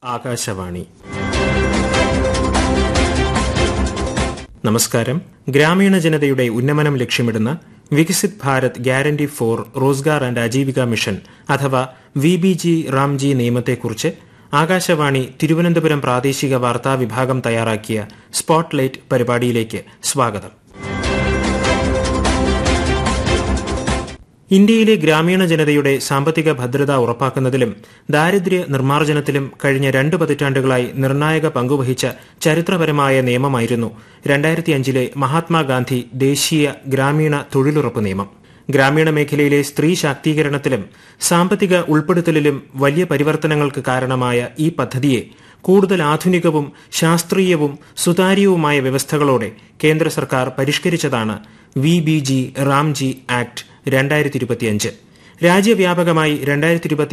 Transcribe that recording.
ആകാശവാണി നമസ്കാരം ഗ്രാമീണ ജനതയുടെ ഉന്നമനം ലക്ഷ്യമിടുന്ന Viksit Bharat guarantee for Rozgar and Ajeevika mission അഥവാ വി ബി ജി റാംജി നിയമത്തെക്കുറിച്ച് ആകാശവാണി തിരുവനന്തപുരം പ്രാദേശിക വാർത്താ വിഭാഗം തയ്യാറാക്കിയ സ്പോട്ട്ലൈറ്റ് പരിപാടിയിലേക്ക് സ്വാഗതം ഇന്ത്യയിലെ ഗ്രാമീണ ജനതയുടെ സാമ്പത്തിക ഭദ്രത ഉറപ്പാക്കുന്നതിലും ദാരിദ്ര്യ നിർമ്മാർജ്ജനത്തിലും കഴിഞ്ഞ രണ്ട് പതിറ്റാണ്ടുകളായി നിർണായക പങ്കുവഹിച്ച ചരിത്രപരമായ നിയമമായിരുന്നു രണ്ടായിരത്തിയഞ്ചിലെ മഹാത്മാഗാന്ധി ദേശീയ ഗ്രാമീണ തൊഴിലുറപ്പ് നിയമം ഗ്രാമീണ മേഖലയിലെ സ്ത്രീ ശാക്തീകരണത്തിലും സാമ്പത്തിക ഉൾപ്പെടുത്തലിലും വലിയ പരിവർത്തനങ്ങൾക്ക് കാരണമായ ഈ പദ്ധതിയെ കൂടുതൽ ആധുനികവും ശാസ്ത്രീയവും സുതാര്യവുമായ വ്യവസ്ഥകളോടെ കേന്ദ്ര സർക്കാർ പരിഷ്കരിച്ചതാണ് V B G RAM G act രണ്ടായിരത്തി ഇരുപത്തിയഞ്ച് രാജ്യവ്യാപകമായി രണ്ടായിരത്തി